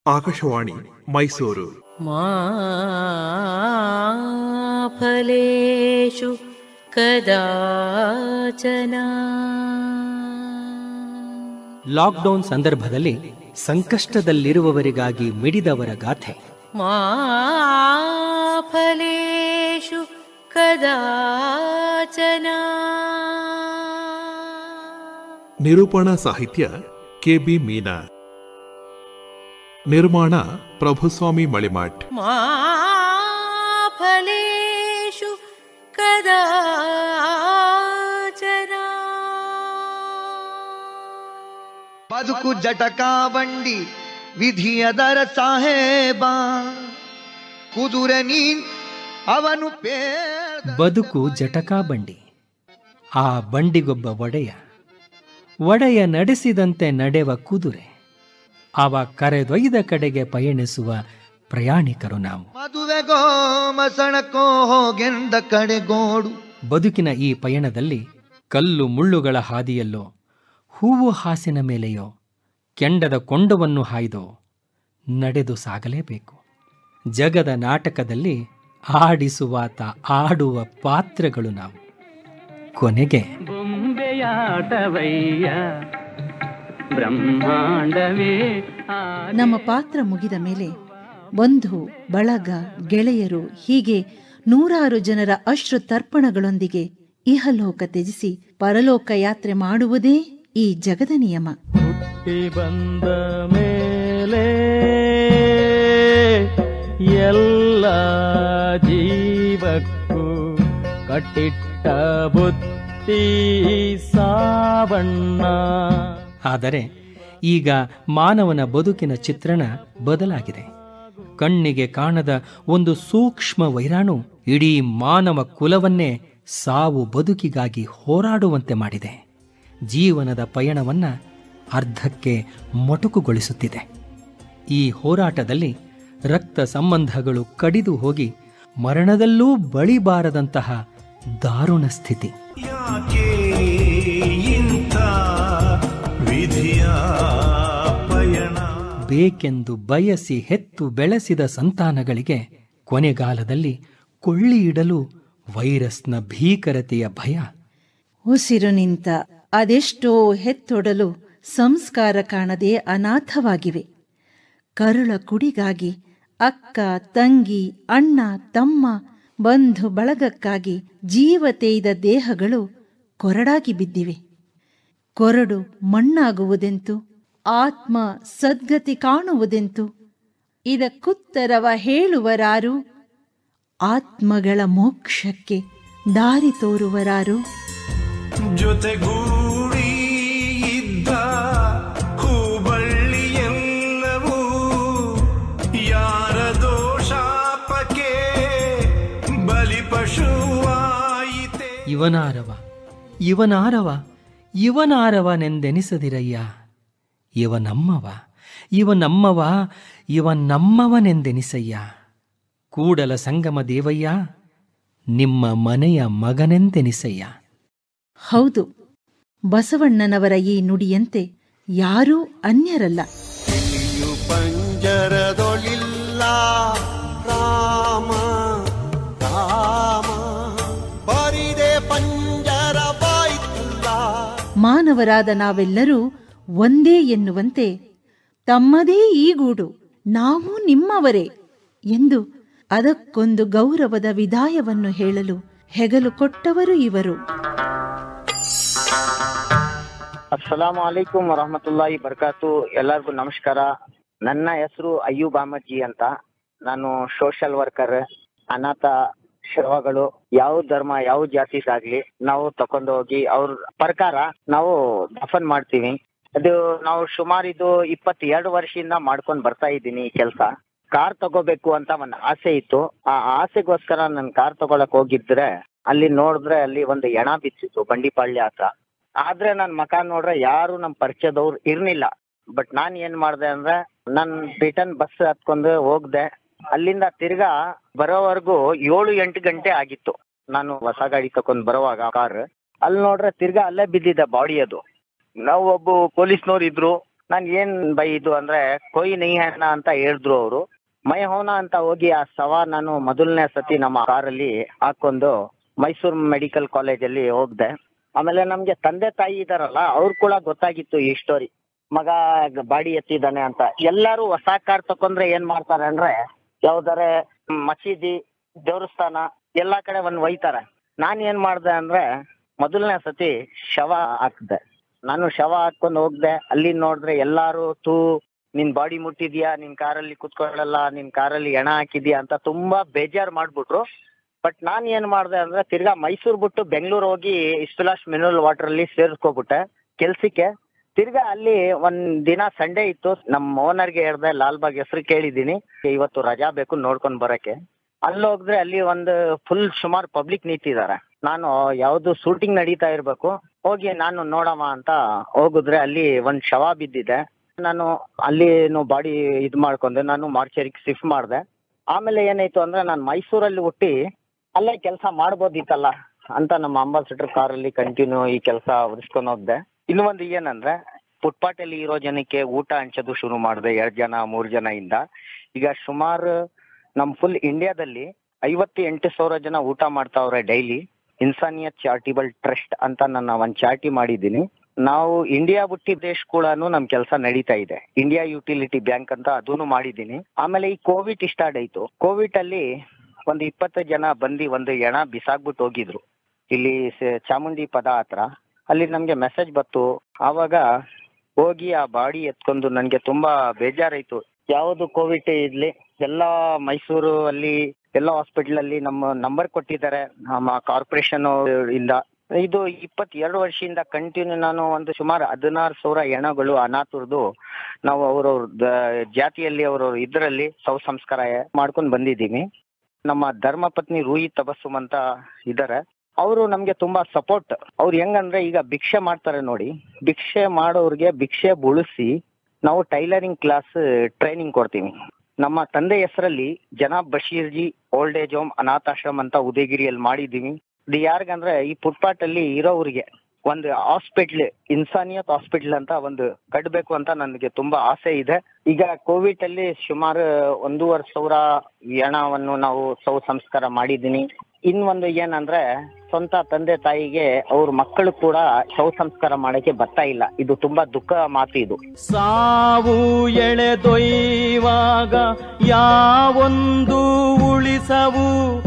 ಆಕಾಶವಾಣಿ ಮೈಸೂರು मा फलेषु कदाचन ಲಾಕ್ಡೌನ್ ಸಂದರ್ಭದಲ್ಲಿ ಸಂಕಷ್ಟದಲ್ಲಿರುವವರಿಗಾಗಿ ಮಿಡಿದವರ ಗಾಥೆ मा फलेषु कदाचन ನಿರೂಪಣಾ ಸಾಹಿತ್ಯ ಕೆಬಿ ಮೀನಾ ನಿರ್ಮಾಣ ಪ್ರಭುಸ್ವಾಮಿ ಮಳಿಮಠ್ मा फलेषु कदाचन ಬದುಕು ಜಟಕಾ ಬಂಡಿ ವಿಧಿಯದರ ಸಾಹೇಬ ಕುದುರೆ ನೀನ್ ಅವನು ಪೇಳ್ದ ಬದುಕು ಜಟಕಾ ಬಂಡಿ ಆ ಬಂಡಿಗೊಬ್ಬ ಒಡೆಯ ಒಡೆಯ ನಡೆಸಿದಂತೆ ನಡೆವ ಕುದುರೆ ಅವ ಕರೆದೊಯ್ದ ಕಡೆಗೆ ಪಯಣಿಸುವ ಪ್ರಯಾಣಿಕರು ನಾವು ಮದುವೆಗೋ ಮಸಣಕೋ ಹೋಗೆಂದ ಕಡೆಗೋಡು ಬದುಕಿನ ಈ ಪಯಣದಲ್ಲಿ ಕಲ್ಲು ಮುಳ್ಳುಗಳ ಹಾದಿಯಲ್ಲೋ ಹೂವು ಹಾಸಿನ ಮೇಲೆಯೋ ಕೆಂಡದ ಕೊಂಡವನ್ನು ಹಾಯ್ದೋ ನಡೆದು ಸಾಗಲೇಬೇಕು ಜಗದ ನಾಟಕದಲ್ಲಿ ಆಡಿಸುವಾತ ಆಡುವ ಪಾತ್ರಗಳು ನಾವು ಕೊನೆಗೆ ಬೊಂಬೆಯಾಟವಯ್ಯ ಬ್ರಹ್ಮಾಂಡವೇ ನಮ್ಮ ಪಾತ್ರ ಮುಗಿದ ಮೇಲೆ ಬಂಧು ಬಳಗ ಗೆಳೆಯರು ಹೀಗೆ ನೂರಾರು ಜನರ ಅಶ್ರು ತರ್ಪಣಗಳೊಂದಿಗೆ ಇಹಲೋಕ ತ್ಯಜಿಸಿ ಪರಲೋಕ ಯಾತ್ರೆ ಮಾಡುವುದೇ ಈ ಜಗದ ನಿಯಮ ಹುಟ್ಟಿ ಬಂದ ಮೇಲೆ ಎಲ್ಲ ಜೀವಕ್ಕೂ ಕಟ್ಟಿಟ್ಟ ಬುತ್ತಿ ಸಾವಣ್ಣ ಆದರೆ ಈಗ ಮಾನವನ ಬದುಕಿನ ಚಿತ್ರಣ ಬದಲಾಗಿದೆ ಕಣ್ಣಿಗೆ ಕಾಣದ ಒಂದು ಸೂಕ್ಷ್ಮ ವೈರಾಣು ಇಡೀ ಮಾನವ ಕುಲವನ್ನೇ ಸಾವು ಬದುಕಿಗಾಗಿ ಹೋರಾಡುವಂತೆ ಮಾಡಿದೆ ಜೀವನದ ಪಯಣವನ್ನ ಅರ್ಧಕ್ಕೆ ಮೊಟಕುಗೊಳಿಸುತ್ತಿದೆ ಈ ಹೋರಾಟದಲ್ಲಿ ರಕ್ತ ಸಂಬಂಧಗಳು ಕಡಿದು ಹೋಗಿ ಮರಣದಲ್ಲೂ ಬಳಿಬಾರದಂತಹ ದಾರುಣ ಸ್ಥಿತಿ ಯಾಕೆ ಇಂಥ ವಿಧಿಯ ಪಯಣ ಬೇಕೆಂದು ಬಯಸಿ ಹೆತ್ತು ಬೆಳೆಸಿದ ಸಂತಾನಗಳಿಗೆ ಕೊನೆಗಾಲದಲ್ಲಿ ಕೊಳ್ಳಿಯಿಡಲು ವೈರಸ್ನ ಭೀಕರತೆಯ ಭಯ ಉಸಿರು ನಿಂತ ಅದೆಷ್ಟೋ ಹೆತ್ತೊಡಲು ಸಂಸ್ಕಾರ ಕಾಣದೆ ಅನಾಥವಾಗಿವೆ ಕರುಳ ಕುಡಿಗಾಗಿ ಅಕ್ಕ ತಂಗಿ ಅಣ್ಣ ತಮ್ಮ ಬಂಧು ಬಳಗಕ್ಕಾಗಿ ಜೀವ ತೇಯ್ದ ದೇಹಗಳು ಕೊರಡಾಗಿ ಬಿದ್ದಿವೆ ಕೊರಡು ಮಣ್ಣಾಗುವುದೆಂತು ಆತ್ಮ ಸದ್ಗತಿ ಕಾಣುವುದೆಂತು ಇದಕ್ಕುತ್ತರವ ಹೇಳುವರಾರು ಆತ್ಮಗಳ ಮೋಕ್ಷಕ್ಕೆ ದಾರಿ ತೋರುವರಾರು ಜೊತೆಗೂಡಿ ಇದ್ದ ಹೂಬಳ್ಳಿಯೆಲ್ಲವೂ ಯಾರದೋ ಶಾಪಕ್ಕೆ ಬಲಿಪಶುವಾಯಿತೆ ಇವನಾರವ ಇವನಾರವ ಇವನಾರವನೆಂದೆನಿಸದಿರಯ್ಯ ಇವ ನಮ್ಮವ ಇವ ನಮ್ಮವ ಇವ ನಮ್ಮವನೆಂದೆನಿಸಯ್ಯ ಕೂಡಲ ಸಂಗಮ ದೇವಯ್ಯ ನಿಮ್ಮ ಮನೆಯ ಮಗನೆಂದೆನಿಸಯ್ಯ ಹೌದು ಬಸವಣ್ಣನವರ ಈ ನುಡಿಯಂತೆ ಯಾರೂ ಅನ್ಯರಲ್ಲ ಇಲ್ಲಿಯು ಪಂಜರದೊಳಿಲ್ಲ ರಾಮ ರಾಮ ಬರಿದೆ ಪಂಜರ ಬಾಯ್ತಲ್ಲ ಮಾನವರಾದ ನಾವೆಲ್ಲರೂ ಒಂದೇ ಎನ್ನುವಂತೆ ತಮ್ಮದೇ ಈ ಗೂಡು ನಾವು ನಿಮ್ಮವರೇ ಎಂದು ಅದಕ್ಕೊಂದು ಗೌರವದ ವಿದಾಯವನ್ನು ಹೇಳಲು ಹೆಗಲು ಕೊಟ್ಟವರು ಇವರು ಅಸ್ಸಲಾಂ ಅಲೈಕುಂ ವರಹಮತುಲ್ಲಾಹಿ ಬರ್ಕಾತು ಎಲ್ಲರಿಗೂ ನಮಸ್ಕಾರ ನನ್ನ ಹೆಸರು ಅಯ್ಯೂಬ್ ಅಹಮದ್ ಜಿ ಅಂತ ನಾನು ಸೋಷಿಯಲ್ ವರ್ಕರ್ ಅನಾಥ ಶವಗಳು ಯಾವ ಧರ್ಮ ಯಾವ ಜಾತಿದಾಗ್ಲಿ ನಾವು ತಕೊಂಡು ಹೋಗಿ ಅವ್ರ ಪ್ರಕಾರ ನಾವು ದಫನ್ ಮಾಡ್ತೀವಿ ಅದು ನಾವು ಸುಮಾರು ಇದು ಇಪ್ಪತ್ತೆರಡು ವರ್ಷದಿಂದ ಮಾಡ್ಕೊಂಡ್ ಬರ್ತಾ ಇದ್ದೀನಿ ಈ ಕೆಲಸ ಕಾರ್ ತಗೋಬೇಕು ಅಂತ ಒಂದು ಆಸೆ ಇತ್ತು ಆ ಆಸೆಗೋಸ್ಕರ ನಾನು ಕಾರ್ ತಗೊಳಕ್ ಹೋಗಿದ್ರೆ ಅಲ್ಲಿ ನೋಡಿದ್ರೆ ಅಲ್ಲಿ ಒಂದು ಎಣ ಬಿತ್ತಿತ್ತು ಬಂಡಿಪಾಳ್ಯ ಹತ್ರ ಆದ್ರೆ ನನ್ ಮಕ ನೋಡ್ರೆ ಯಾರು ನಮ್ ಪರಿಚಯದವ್ರು ಇರ್ಲಿಲ್ಲ ಬಟ್ ನಾನ್ ಏನ್ ಮಾಡ್ದೆ ಅಂದ್ರೆ ನನ್ ರಿಟರ್ನ್ ಬಸ್ ಹತ್ಕೊಂಡು ಹೋಗ್ದೆ ಅಲ್ಲಿಂದ ತಿರ್ಗಾ ಬರೋವರೆಗೂ ಏಳು ಎಂಟು ಗಂಟೆ ಆಗಿತ್ತು ನಾನು ಹೊಸ ಗಾಡಿ ತಕೊಂಡ್ ಬರುವಾಗ ಕಾರ್ ಅಲ್ಲಿ ನೋಡ್ರೆ ತಿರ್ಗಾ ಅಲ್ಲೇ ಬಿದ್ದಿದೆ ಬಾಡಿ ಅದು ನಾವು ಒಬ್ಬ ಪೊಲೀಸ್ನವ್ರು ಇದ್ರು ನಾನ್ ಏನ್ ಬೈ ಇದು ಅಂದ್ರೆ ಕೊಯ್ ನೈಹನ ಅಂತ ಹೇಳಿದ್ರು ಅವರು ಮೈ ಹೋನ ಅಂತ ಹೋಗಿ ಆ ಸವ ನಾನು ಮೊದಲನೇ ಸತಿ ನಮ್ಮ ಕಾರಲ್ಲಿ ಹಾಕೊಂಡು ಮೈಸೂರು ಮೆಡಿಕಲ್ ಕಾಲೇಜಲ್ಲಿ ಹೋಗ್ದೆ ಆಮೇಲೆ ನಮ್ಗೆ ತಂದೆ ತಾಯಿ ಇದಾರಲ್ಲ ಅವ್ರು ಕೂಡ ಗೊತ್ತಾಗಿತ್ತು ಈ ಸ್ಟೋರಿ ಮಗ ಬಾಡಿ ಎತ್ತಿದ್ದಾನೆ ಅಂತ ಎಲ್ಲಾರು ಹೊಸ ಕಾರ್ ತಕೊಂಡ್ರೆ ಏನ್ ಮಾಡ್ತಾರೆ ಅಂದ್ರೆ ಯಾವ್ದಾರೆ ಮಸೀದಿ ದೇವಸ್ಥಾನ ಎಲ್ಲಾ ಕಡೆ ಒಂದ್ ಒಯ್ತಾರೆ ನಾನ್ ಏನ್ ಮಾಡ್ದೆ ಅಂದ್ರೆ ಮೊದಲನೇ ಸತಿ ಶವ ಹಾಕ್ದೆ ನಾನು ಶವ ಹಾಕೊಂಡ್ ಹೋಗ್ದೆ ಅಲ್ಲಿ ನೋಡಿದ್ರೆ ಎಲ್ಲಾರು ತೂ ನಿನ್ ಬಾಡಿ ಮುಟ್ಟಿದ್ಯಾ ನಿನ್ ಕಾರಲ್ಲಿ ಕುತ್ಕೊಳ್ಳಲ್ಲ ನಿನ್ ಕಾರಲ್ಲಿ ಎಣ ಹಾಕಿದ್ಯಾ ಅಂತ ತುಂಬಾ ಬೇಜಾರ್ ಮಾಡ್ಬಿಟ್ರು ಬಟ್ ನಾನ್ ಏನ್ ಮಾಡ್ದೆ ಅಂದ್ರೆ ತಿರ್ಗಾ ಮೈಸೂರ್ ಬಿಟ್ಟು ಬೆಂಗಳೂರು ಹೋಗಿ ಇಸ್ಪಿಲಾಶ್ ಮಿನರಲ್ ವಾಟರ್ ಅಲ್ಲಿ ಸೇರ್ಸ್ಕೊಬಿಟ್ಟೆ ಕೆಲ್ಸಕ್ಕೆ ತಿರ್ಗಾ ಅಲ್ಲಿ ಒಂದ್ ದಿನ ಸಂಡೇ ಇತ್ತು ನಮ್ಮ ಓನರ್ಗೆ ಹೇಳ್ದೆ ಲಾಲ್ಬಾಗ್ ಹೆಸರು ಕೇಳಿದೀನಿ ಇವತ್ತು ರಜಾ ಬೇಕು ನೋಡ್ಕೊಂಡ್ ಬರಕ್ಕೆ ಅಲ್ಲಿ ಹೋಗಿದ್ರೆ ಅಲ್ಲಿ ಒಂದು ಫುಲ್ ಸುಮಾರು ಪಬ್ಲಿಕ್ ನಿಂತಿದ್ದಾರೆ ನಾನು ಯಾವ್ದು ಶೂಟಿಂಗ್ ನಡೀತಾ ಇರ್ಬೇಕು ಹೋಗಿ ನಾನು ನೋಡಮ್ಮ ಅಂತ ಹೋಗಿದ್ರೆ ಅಲ್ಲಿ ಒಂದ್ ಶವ ಬಿದ್ದಿದೆ ನಾನು ಅಲ್ಲಿ ಬಾಡಿ ಇದ್ ಮಾಡ್ಕೊಂಡೆ ನಾನು ಮಾರ್ಚರಿಗೆ ಶಿಫ್ಟ್ ಮಾಡ್ದೆ ಆಮೇಲೆ ಏನಾಯ್ತು ಅಂದ್ರೆ ನಾನು ಮೈಸೂರಲ್ಲಿ ಹುಟ್ಟಿ ಅಲ್ಲೇ ಕೆಲಸ ಮಾಡ್ಬೋದಿತ್ತಲ್ಲ ಅಂತ ನಮ್ಮ ಅಂಬಾಸಿಡರ್ ಕಾರಲ್ಲಿ ಕಂಟಿನ್ಯೂ ಈ ಕೆಲಸ ಉಳಿಸ್ಕೊಂಡು ಹೋಗ್ದೆ ಇನ್ನು ಒಂದು ಏನಂದ್ರೆ ಫುಟ್ಪಾತ್ ಅಲ್ಲಿ ಇರೋ ಜನಕ್ಕೆ ಊಟ ಹಂಚೋದು ಶುರು ಮಾಡಿದೆ ಎರಡ್ ಜನ ಮೂರ್ ಜನ ಇಂದ ಈಗ ಸುಮಾರು ನಮ್ ಫುಲ್ ಇಂಡಿಯಾದಲ್ಲಿ ಐವತ್ತು ಎಂಟು ಸಾವಿರ ಜನ ಊಟ ಮಾಡ್ತಾವ್ರೆ ಡೈಲಿ ಇನ್ಸಾನಿಯತ್ ಚಾರಿಟಬಲ್ ಟ್ರಸ್ಟ್ ಅಂತ ನನ್ನ ಒಂದ್ ಚಾರಿಟಿ ಮಾಡಿದ್ದೀನಿ ನಾವು ಇಂಡಿಯಾ ಬಿಟ್ಟಿ ದೇಶ ಕೂಡ ನಮ್ ಕೆಲಸ ನಡೀತಾ ಇದೆ ಇಂಡಿಯಾ ಯುಟಿಲಿಟಿ ಬ್ಯಾಂಕ್ ಅಂತ ಅದನ್ನು ಮಾಡಿದ್ದೀನಿ ಆಮೇಲೆ ಈ ಕೋವಿಡ್ ಸ್ಟಾರ್ಟ್ ಆಯ್ತು ಕೋವಿಡ್ ಅಲ್ಲಿ ಒಂದು ಇಪ್ಪತ್ತು ಜನ ಬಂದು ಒಂದು ಎಣ ಬಿಸಾಕ್ಬಿಟ್ಟು ಹೋಗಿದ್ರು ಇಲ್ಲಿ ಸ- ಚಾಮುಂಡಿ ಪದ ಹತ್ರ ಅಲ್ಲಿ ನಮ್ಗೆ ಮೆಸೇಜ್ ಬಂತು ಆವಾಗ ಹೋಗಿ ಆ ಬಾಡಿ ಎತ್ಕೊಂಡು ನನ್ಗೆ ತುಂಬಾ ಬೇಜಾರಾಯ್ತು ಯಾವುದು ಕೋವಿಡ್ ಇರ್ಲಿ ಎಲ್ಲ ಮೈಸೂರು ಅಲ್ಲಿ ಎಲ್ಲ ಹಾಸ್ಪಿಟಲ್ ಅಲ್ಲಿ ನಮ್ಮ ನಂಬರ್ ಕೊಟ್ಟಿದ್ದಾರೆ ನಮ್ಮ ಕಾರ್ಪೊರೇಷನ್ ಇಂದ ಇದು ಇಪ್ಪತ್ತೆರಡು ವರ್ಷದಿಂದ ಕಂಟಿನ್ಯೂ ನಾನು ಒಂದು ಸುಮಾರು ಹದಿನಾರು ಸಾವಿರ ಹೆಣಗಳು ಅನಾಥರದು ನಾವು ಅವ್ರವ್ರ ಜಾತಿಯಲ್ಲಿ ಅವ್ರವ್ರ ಇದರಲ್ಲಿ ಶವ ಸಂಸ್ಕಾರ ಮಾಡ್ಕೊಂಡು ಬಂದಿದ್ದೀವಿ ನಮ್ಮ ಧರ್ಮಪತ್ನಿ ರೂಹಿ ತಬಸ್ಸುಮ್ ಅಂತ ಇದ್ದಾರೆ ಅವರು ನಮ್ಗೆ ತುಂಬಾ ಸಪೋರ್ಟ್ ಅವ್ರು ಹೆಂಗಂದ್ರೆ ಈಗ ಭಿಕ್ಷೆ ಮಾಡ್ತಾರೆ ನೋಡಿ ಭಿಕ್ಷೆ ಮಾಡೋರ್ಗೆ ಭಿಕ್ಷೆ ಬುಳಿಸಿ ನಾವು ಟೈಲರಿಂಗ್ ಕ್ಲಾಸ್ ಟ್ರೈನಿಂಗ್ ಕೊಡ್ತೀವಿ ನಮ್ಮ ತಂದೆ ಹೆಸರಲ್ಲಿ ಜನಾಬ್ ಬಶೀರ್ಜಿ ಓಲ್ಡ್ ಏಜ್ ಹೋಮ್ ಅನಾಥಾಶ್ರಮ್ ಅಂತ ಉದಯಗಿರಿಯಲ್ಲಿ ಮಾಡಿದೀವಿ ಇದು ಯಾರಿಗಂದ್ರೆ ಈ ಫುಟ್ಪಾತ್ ಅಲ್ಲಿ ಇರೋವ್ರಿಗೆ ಒಂದು ಹಾಸ್ಪಿಟ್ಲ್ ಇನ್ಸಾನಿಯತ್ ಹಾಸ್ಪಿಟ್ಲ್ ಅಂತ ಒಂದು ಕಟ್ಟಬೇಕು ಅಂತ ನನಗೆ ತುಂಬಾ ಆಸೆ ಇದೆ ಈಗ ಕೋವಿಡ್ ಅಲ್ಲಿ ಸುಮಾರು ಒಂದೂವರೆ ಸಾವಿರ ಹೆಣವನ್ನು ನಾವು ಶವ ಸಂಸ್ಕಾರ ಮಾಡಿದ್ದೀನಿ ಇನ್ನೊಂದು ಏನಂದ್ರೆ ಸ್ವಂತ ತಂದೆ ತಾಯಿಗೆ ಅವ್ರ ಮಕ್ಕಳು ಕೂಡ ಶವ ಸಂಸ್ಕಾರ ಮಾಡಕ್ಕೆ ಬರ್ತಾ ಇಲ್ಲ ಇದು ತುಂಬಾ ದುಃಖ ಮಾತು ಇದು ಸಾವು ಎಳೆದೊಯ್ಯುವಾಗ ಯಾವೊಂದು ಉಳಿಸವು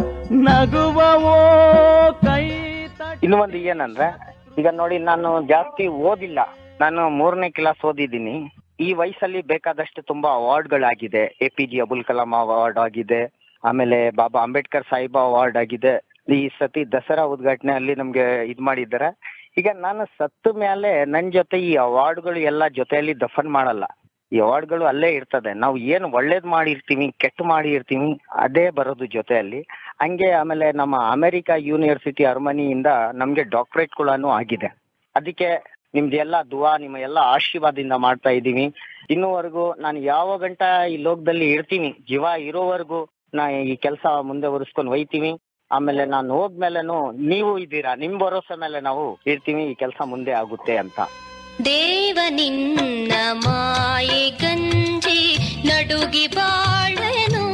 ನಗುವವೋ ಕೈ ತಟ್ಟಿ ಇನ್ನು ಒಂದು ಏನಂದ್ರೆ ಈಗ ನೋಡಿ ನಾನು ಜಾಸ್ತಿ ಓದಿಲ್ಲ ನಾನು ಮೂರನೇ ಕ್ಲಾಸ್ ಓದಿದ್ದೀನಿ ಈ ವಯಸ್ಸಲ್ಲಿ ಬೇಕಾದಷ್ಟು ತುಂಬಾ ಅವಾರ್ಡ್ಗಳಾಗಿದೆ A P J Abul Kalam award ಆಗಿದೆ ಆಮೇಲೆ ಬಾಬಾ ಅಂಬೇಡ್ಕರ್ ಸಾಹಿಬ ಅವಾರ್ಡ್ ಆಗಿದೆ ಈ ಸತಿ ದಸರಾ ಉದ್ಘಾಟನೆ ಅಲ್ಲಿ ನಮ್ಗೆ ಇದ್ ಮಾಡಿದ್ದಾರೆ ಈಗ ನಾನು ಸತ್ತ ಮೇಲೆ ನನ್ ಜೊತೆ ಈ ಅವಾರ್ಡ್ಗಳು ಎಲ್ಲ ಜೊತೆಯಲ್ಲಿ ದಫನ್ ಮಾಡಲ್ಲ ಈ ಅವಾರ್ಡ್ಗಳು ಅಲ್ಲೇ ಇರ್ತದೆ ನಾವು ಏನು ಒಳ್ಳೇದ್ ಮಾಡಿರ್ತೀವಿ ಕೆಟ್ಟ ಮಾಡಿರ್ತೀವಿ ಅದೇ ಬರೋದು ಜೊತೆಯಲ್ಲಿ ಹಂಗೆ ಆಮೇಲೆ ನಮ್ಮ ಅಮೆರಿಕ ಯೂನಿವರ್ಸಿಟಿ ಅರ್ಮನಿಯಿಂದ ನಮ್ಗೆ ಡಾಕ್ಟರೇಟ್ ಕೂಡ ಆಗಿದೆ ಅದಕ್ಕೆ ನಿಮ್ದು ಎಲ್ಲ ದುವಾ ನಿಮ್ಮ ಎಲ್ಲ ಆಶೀರ್ವಾದದಿಂದ ಮಾಡ್ತಾ ಇದ್ದೀವಿ ಇನ್ನೂವರೆಗೂ ನಾನು ಯಾವ ಗಂಟ ಈ ಲೋಕದಲ್ಲಿ ಇರ್ತೀನಿ ಜೀವ ಇರೋವರೆಗೂ ನಾ ಈ ಕೆಲಸ ಮುಂದೆ ಒರೆಸ್ಕೊಂಡು ಒಯ್ತೀವಿ ಆಮೇಲೆ ನಾನು ಹೋದ್ಮೇಲೆನು ನೀವು ಇದ್ದೀರಾ ನಿಮ್ ಭರೋಸೆ ಮೇಲೆ ನಾವು ಇರ್ತೀವಿ ಈ ಕೆಲಸ ಮುಂದೆ ಆಗುತ್ತೆ ಅಂತ ದೇವ ನಿನ್ನ ಮಾಯೆ ಗಂಜಿ ನಡುಗಿ ಬಾಳೆನು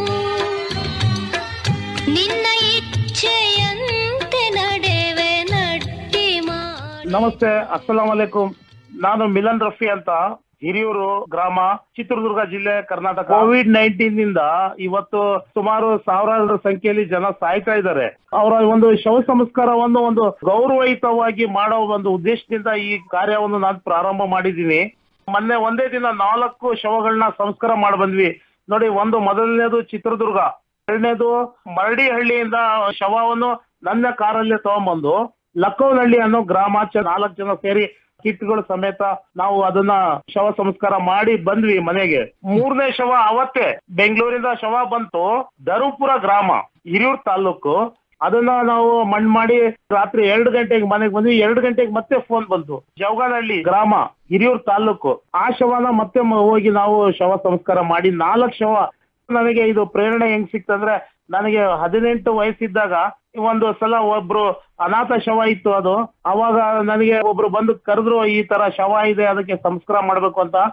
ನಿನ್ನ ಇಚ್ಛೆಯಂತೆ ನಡೆವೆ ನಟ್ಟಿ ಮಾಡಿ ನಮಸ್ತೆ ಅಸ್ಸಲಾಂ ವಲೈಕುಂ ನಾನು ಮಿಲನ್ ರಫಿ ಅಂತ ಹಿರಿಯೂರು ಗ್ರಾಮ ಚಿತ್ರದುರ್ಗ ಜಿಲ್ಲೆ ಕರ್ನಾಟಕ ಕೋವಿಡ್ ನೈನ್ಟೀನ್ ನಿಂದ ಇವತ್ತು ಸುಮಾರು ಸಾವಿರಾರು ಸಂಖ್ಯೆಯಲ್ಲಿ ಜನ ಸಾಯ್ತಾ ಇದ್ದಾರೆ ಅವರ ಒಂದು ಶವ ಸಂಸ್ಕಾರವನ್ನು ಒಂದು ಗೌರವಯುತವಾಗಿ ಮಾಡೋ ಒಂದು ಉದ್ದೇಶದಿಂದ ಈ ಕಾರ್ಯವನ್ನು ನಾನು ಪ್ರಾರಂಭ ಮಾಡಿದ್ದೀನಿ ಮೊನ್ನೆ ಒಂದೇ ದಿನ ನಾಲ್ಕು ಶವಗಳನ್ನ ಸಂಸ್ಕಾರ ಮಾಡಿ ಬಂದ್ವಿ ನೋಡಿ ಒಂದು ಮೊದಲನೇದು ಚಿತ್ರದುರ್ಗ ಎರಡನೇದು ಮರಡಿಹಳ್ಳಿಯಿಂದ ಶವವನ್ನು ನನ್ನ ಕಾರಲ್ಲೇ ತಗೊಂಡ್ಬಂದು ಲಕ್ಕವನಹಳ್ಳಿ ಅನ್ನೋ ಗ್ರಾಮಾಚೆ ನಾಲ್ಕು ಜನ ಸೇರಿ ಕಿಟ್ಗಳು ಸಮೇತ ನಾವು ಅದನ್ನ ಶವ ಸಂಸ್ಕಾರ ಮಾಡಿ ಬಂದ್ವಿ ಮನೆಗೆ ಮೂರನೇ ಶವ ಅವತ್ತೇ ಬೆಂಗಳೂರಿಂದ ಶವ ಬಂತು ಧರುಪುರ ಗ್ರಾಮ ಹಿರಿಯೂರ್ ತಾಲೂಕು ಅದನ್ನ ನಾವು ಮಣ್ಣ್ ಮಾಡಿ ರಾತ್ರಿ ಎರಡು ಗಂಟೆಗೆ ಮನೆಗೆ ಬಂದ್ವಿ ಎರಡು ಗಂಟೆಗೆ ಮತ್ತೆ ಫೋನ್ ಬಂತು ಜವಗಾನಹಳ್ಳಿ ಗ್ರಾಮ ಹಿರಿಯೂರ್ ತಾಲೂಕು ಆ ಶವನ ಮತ್ತೆ ಮ- ಹೋಗಿ ನಾವು ಶವ ಸಂಸ್ಕಾರ ಮಾಡಿ ನಾಲ್ಕು ಶವ ನನಗೆ ಇದು ಪ್ರೇರಣೆ ಹೆಂಗ್ ಸಿಕ್ತಂದ್ರೆ ನನಗೆ ಹದಿನೆಂಟು ವಯಸ್ಸಿದ್ದಾಗ ಒಂದು ಸಲ ಒಬ್ರು ಅನಾಥ ಶವ ಇತ್ತು ಅದು ಅವಾಗ ನನಗೆ ಒಬ್ರು ಬಂದು ಕರೆದ್ರು ಈ ತರ ಶವ ಇದೆ ಅದಕ್ಕೆ ಸಂಸ್ಕಾರ ಮಾಡ್ಬೇಕು ಅಂತ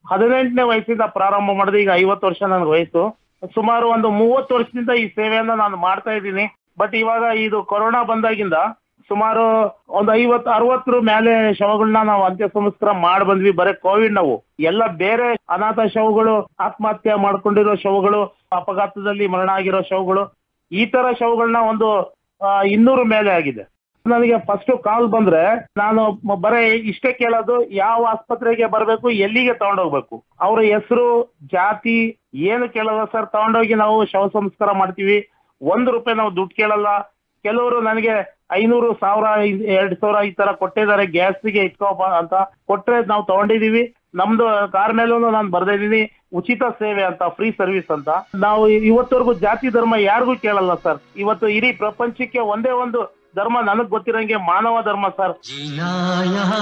ಹದಿನೆಂಟನೇ ವಯಸ್ಸಿಂದ ಪ್ರಾರಂಭ ಮಾಡಿದೆ ಈಗ ಐವತ್ತು ವರ್ಷ ನನ್ಗೆ ವಯಸ್ಸು ಸುಮಾರು ಒಂದು ಮೂವತ್ತು ವರ್ಷದಿಂದ ಈ ಸೇವೆಯನ್ನ ನಾನು ಮಾಡ್ತಾ ಇದ್ದೀನಿ ಬಟ್ ಇವಾಗ ಇದು ಕೊರೋನಾ ಬಂದಾಗಿಂದ ಸುಮಾರು ಒಂದು ಐವತ್ತು ಅರವತ್ತರ ಮೇಲೆ ಶವಗಳನ್ನ ನಾವು ಅಂತ್ಯ ಸಂಸ್ಕಾರ ಮಾಡಿ ಬಂದ್ವಿ ಬರೀ ಕೋವಿಡ್ ನಾವು ಎಲ್ಲ ಬೇರೆ ಅನಾಥ ಶವಗಳು ಆತ್ಮಹತ್ಯೆ ಮಾಡ್ಕೊಂಡಿರೋ ಶವಗಳು ಅಪಘಾತದಲ್ಲಿ ಮರಣ ಆಗಿರೋ ಶವಗಳು ಈ ತರ ಶವಗಳನ್ನ ಒಂದು ಆ, ಇನ್ನೂರು ಮೇಲೆ ಆಗಿದೆ ನನಗೆ ಫಸ್ಟ್ ಕಾಲ್ ಬಂದ್ರೆ ನಾನು ಮ- ಬರೇ ಇಷ್ಟೇ ಕೇಳೋದು ಯಾವ ಆಸ್ಪತ್ರೆಗೆ ಬರಬೇಕು ಎಲ್ಲಿಗೆ ತಗೊಂಡೋಗ್ಬೇಕು ಅವ್ರ ಹೆಸರು ಜಾತಿ ಏನು ಕೇಳಲ್ಲ ಸರ್ ತಗೊಂಡೋಗಿ ನಾವು ಶವ ಸಂಸ್ಕಾರ ಮಾಡ್ತೀವಿ ಒಂದು ರೂಪಾಯಿ ನಾವು ದುಡ್ಡು ಕೇಳಲ್ಲ ಕೆಲವರು ನನಗೆ ಐನೂರು ಸಾವಿರ ಇ- ಎರಡ್ ಸಾವಿರ ಈ ತರ ಕೊಟ್ಟಿದ್ದಾರೆ ಗ್ಯಾಸ್ಗೆ ಇಟ್ಕೋಪ ಅಂತ ಕೊಟ್ರೆ ನಾವು ತಗೊಂಡಿದೀವಿ ನಮ್ದು ಕಾರ್ ಮೇಲೂ ನಾನು ಬರ್ದಿದ್ದೀನಿ ಉಚಿತ ಸೇವೆ ಅಂತ ಫ್ರೀ ಸರ್ವಿಸ್ ಅಂತ ನಾವು ಇವತ್ತವರೆಗೂ ಜಾತಿ ಧರ್ಮ ಯಾರಿಗೂ ಕೇಳಲ್ಲ ಸರ್ ಇವತ್ತು ಇಡೀ ಪ್ರಪಂಚಕ್ಕೆ ಒಂದೇ ಒಂದು ಧರ್ಮ ನನಗ್ ಗೊತ್ತಿರಂಗೆ ಮಾನವ ಧರ್ಮ ಸರ್ जीना यहाँ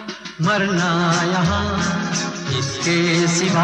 मरना यहाँ इसके सिवा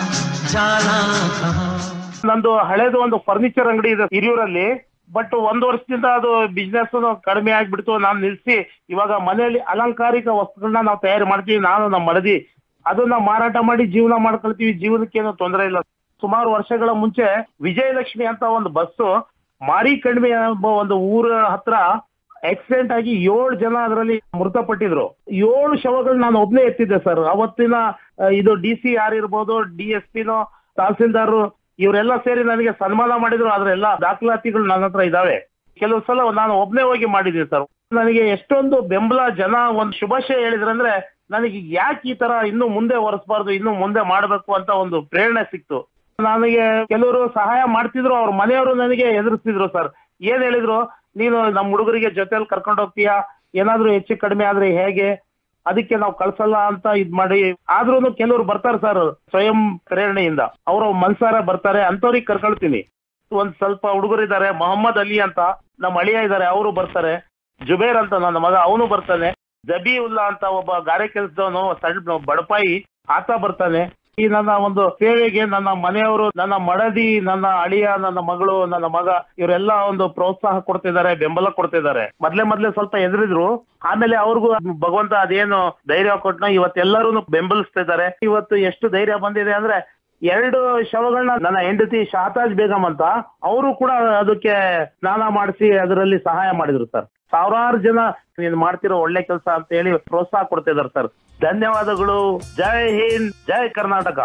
जाना कहाँ ನಂದು ಹಳೇದು ಒಂದು ಫರ್ನಿಚರ್ ಅಂಗಡಿ ಇದೆ ಹಿರಿಯೂರಲ್ಲಿ ಬಟ್ ಒಂದ್ ವರ್ಷದಿಂದ ಅದು ಬಿಸ್ನೆಸ್ ಕಡಿಮೆ ಆಗ್ಬಿಡ್ತು ನಾನು ನಿಲ್ಸಿ ಇವಾಗ ಮನೆಯಲ್ಲಿ ಅಲಂಕಾರಿಕ ವಸ್ತುಗಳನ್ನ ನಾವು ತಯಾರು ಮಾಡ್ತೀವಿ ನಾನು ನಮ್ಮ ಮಡದಿ ಅದನ್ನ ಮಾರಾಟ ಮಾಡಿ ಜೀವನ ಮಾಡ್ಕೊಳ್ತೀವಿ ಜೀವನಕ್ಕೇನು ತೊಂದರೆ ಇಲ್ಲ ಸುಮಾರು ವರ್ಷಗಳ ಮುಂಚೆ ವಿಜಯಲಕ್ಷ್ಮಿ ಅಂತ ಒಂದು ಬಸ್ಸು ಮಾರಿ ಕಡಿಮೆ ಎಂಬ ಒಂದು ಊರ ಹತ್ರ ಆಕ್ಸಿಡೆಂಟ್ ಆಗಿ ಏಳು ಜನ ಅದರಲ್ಲಿ ಮೃತಪಟ್ಟಿದ್ರು ಏಳು ಶವಗಳು ನಾನು ಒಬ್ನೇ ಎತ್ತಿದ್ದೆ ಸರ್ ಅವತ್ತಿನ ಆ, ಇದು ಡಿ ಸಿ ಯಾರು ಇರ್ಬೋದು ಡಿ ಎಸ್ ಪಿನೋ ತಹಸೀಲ್ದಾರ್ ಇವರೆಲ್ಲ ಸೇರಿ ನನಗೆ ಸನ್ಮಾನ ಮಾಡಿದ್ರು ಆದ್ರೆ ಎಲ್ಲ ದಾಖಲಾತಿಗಳು ನನ್ನ ಹತ್ರ ಇದಾವೆ ಕೆಲವು ಸಲ ನಾನು ಒಬ್ನೇ ಹೋಗಿ ಮಾಡಿದ್ದೀನಿ ಸರ್ ನನಗೆ ಎಷ್ಟೊಂದು ಬೆಂಬಲ ಜನ ಒಂದು ಶುಭಾಶಯ ಹೇಳಿದ್ರಂದ್ರೆ ನನಗೆ ಯಾಕೆ ಈ ತರ ಇನ್ನು ಮುಂದೆ ಒರೆಸ್ಬಾರ್ದು ಇನ್ನು ಮುಂದೆ ಮಾಡ್ಬೇಕು ಅಂತ ಒಂದು ಪ್ರೇರಣೆ ಸಿಕ್ತು ನನಗೆ ಕೆಲವರು ಸಹಾಯ ಮಾಡ್ತಿದ್ರು ಅವ್ರ ಮನೆಯವರು ನನಗೆ ಎದುರಿಸ್ತಿದ್ರು ಸರ್ ಏನ್ ಹೇಳಿದ್ರು ನೀನು ನಮ್ಮ ಹುಡುಗರಿಗೆ ಜೊತೆಲಿ ಕರ್ಕೊಂಡು ಹೋಗ್ತೀಯಾ ಏನಾದ್ರೂ ಹೆಚ್ಚು ಕಡಿಮೆ ಆದ್ರೆ ಹೇಗೆ ಅದಕ್ಕೆ ನಾವು ಕಳ್ಸಲ್ಲ ಅಂತ ಇದ್ ಮಾಡಿ ಆದ್ರೂ ಕೆಲವರು ಬರ್ತಾರೆ ಸರ್ ಸ್ವಯಂ ಪ್ರೇರಣೆಯಿಂದ ಅವ್ರ ಮನ್ಸಾರ ಬರ್ತಾರೆ ಅಂತವ್ರಿಗೆ ಕರ್ಕೊಳ್ತೀನಿ ಒಂದ್ ಸ್ವಲ್ಪ ಹುಡುಗರಿದ್ದಾರೆ ಮೊಹಮ್ಮದ್ ಅಲಿ ಅಂತ ನಮ್ಮ ಅಳಿಯ ಇದ್ದಾರೆ ಅವರು ಬರ್ತಾರೆ ಜುಬೇರ್ ಅಂತ ನನ್ನ ಮಗ ಅವನು ಬರ್ತಾನೆ ಜಬೀವುಲ್ಲಾ ಅಂತ ಒಬ್ಬ ಗಾರೆ ಕೆಲಸದವನು ಸಣ್ಣ ಬಡಪಾಯಿ ಆತ ಬರ್ತಾನೆ ಈ ನನ್ನ ಒಂದು ಸೇವೆಗೆ ನನ್ನ ಮನೆಯವರು ನನ್ನ ಮಡದಿ ನನ್ನ ಅಳಿಯ ನನ್ನ ಮಗಳು ನನ್ನ ಮಗ ಇವರೆಲ್ಲ ಒಂದು ಪ್ರೋತ್ಸಾಹ ಕೊಡ್ತಿದ್ದಾರೆ ಬೆಂಬಲ ಕೊಡ್ತಿದ್ದಾರೆ ಮೊದ್ಲೇ ಮೊದ್ಲೇ ಸ್ವಲ್ಪ ಎದುರಿದ್ರು ಆಮೇಲೆ ಅವ್ರಿಗೂ ಭಗವಂತ ಅದೇನು ಧೈರ್ಯ ಕೊಟ್ನ ಇವತ್ತೆಲ್ಲರೂ ಬೆಂಬಲಿಸ್ತಿದ್ದಾರೆ ಇವತ್ತು ಎಷ್ಟು ಧೈರ್ಯ ಬಂದಿದೆ ಅಂದ್ರೆ ಎರಡು ಶವಗಳನ್ನ ನನ್ನ ಹೆಂಡತಿ ಶಾತಾಜ್ ಬೇಗಂ ಅಂತ ಅವರು ಕೂಡ ಅದಕ್ಕೆ ಸ್ನಾನ ಮಾಡಿಸಿ ಅದರಲ್ಲಿ ಸಹಾಯ ಮಾಡಿದ್ರು ಸರ್ ಸಾವಿರಾರು ಜನ ನೀನು ಮಾಡ್ತಿರೋ ಒಳ್ಳೆ ಕೆಲಸ ಅಂತ ಹೇಳಿ ಪ್ರೋತ್ಸಾಹ ಕೊಡ್ತಿದ್ದಾರೆ ಸರ್ ಧನ್ಯವಾದಗಳು ಜೈ ಹಿಂದ್ ಜೈ ಕರ್ನಾಟಕ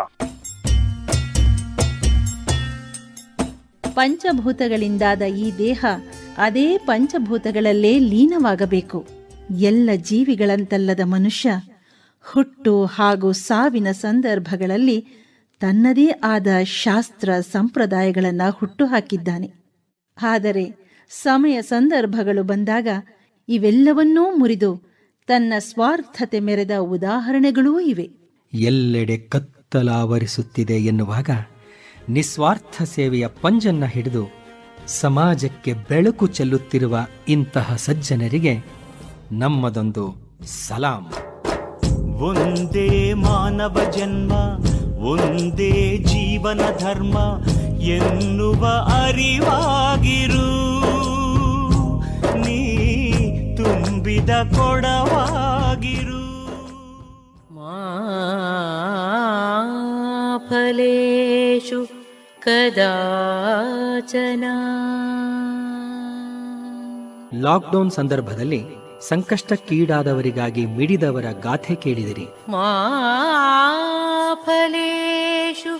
ಪಂಚಭೂತಗಳಿಂದಾದ ಈ ದೇಹ ಅದೇ ಪಂಚಭೂತಗಳಲ್ಲೇ ಲೀನವಾಗಬೇಕು ಎಲ್ಲ ಜೀವಿಗಳಂತಲ್ಲದ ಮನುಷ್ಯ ಹುಟ್ಟು ಹಾಗೂ ಸಾವಿನ ಸಂದರ್ಭಗಳಲ್ಲಿ ತನ್ನದೇ ಆದ ಶಾಸ್ತ್ರ ಸಂಪ್ರದಾಯಗಳನ್ನು ಹುಟ್ಟುಹಾಕಿದ್ದಾನೆ ಆದರೆ ಸಮಯ ಸಂದರ್ಭಗಳು ಬಂದಾಗ ಇವೆಲ್ಲವನ್ನೂ ಮುರಿದು ತನ್ನ ಸ್ವಾರ್ಥತೆ ಮೆರೆದ ಉದಾಹರಣೆಗಳೂ ಇವೆ ಎಲ್ಲೆಡೆ ಕತ್ತಲಾವರಿಸುತ್ತಿದೆ ಎನ್ನುವಾಗ ನಿಸ್ವಾರ್ಥ ಸೇವೆಯ ಪಂಜನ್ನ ಹಿಡಿದು ಸಮಾಜಕ್ಕೆ ಬೆಳಕು ಚೆಲ್ಲುತ್ತಿರುವ ಇಂತಹ ಸಜ್ಜನರಿಗೆ ನಮ್ಮದೊಂದು ಸಲಾಂ ಒಂದೇ ಮಾನವ ಜನ್ಮ ಒಂದೇ ಜೀವನ ಧರ್ಮ ಎನ್ನುವ ಅರಿವಾಗಿರು ನೀ ತುಂಬಿದ ಕೊಡವಾಗಿರು ಫಲೇಷು ಕದಾಚನ ಲಾಕ್ಡೌನ್ ಸಂದರ್ಭದಲ್ಲಿ ಸಂಕಷ್ಟಕ್ಕೀಡಾದವರಿಗಾಗಿ ಮಿಡಿದವರ ಗಾಥೆ ಕೇಳಿದಿರಿ ಮಾ ಫಲೇಷು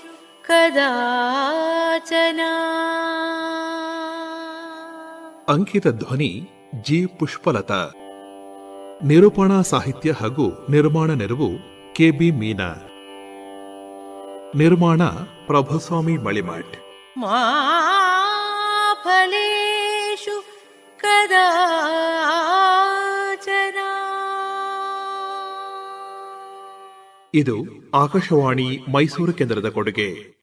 ಕದಾಚನ ಅಂಕಿತ ಧ್ವನಿ ಜಿ ಪುಷ್ಪಲತಾ ನಿರೂಪಣಾ ಸಾಹಿತ್ಯ ಹಾಗೂ ನಿರ್ಮಾಣ ನೆರವು ಕೆಬಿ ಮೀನಾ ನಿರ್ಮಾಣ ಪ್ರಭುಸ್ವಾಮಿ ಮಳಿಮಠ್ ಮಾ ಫಲೇಷು ಕದಾಚನ ಇದು ಆಕಾಶವಾಣಿ ಮೈಸೂರು ಕೇಂದ್ರದ ಕೊಡುಗೆ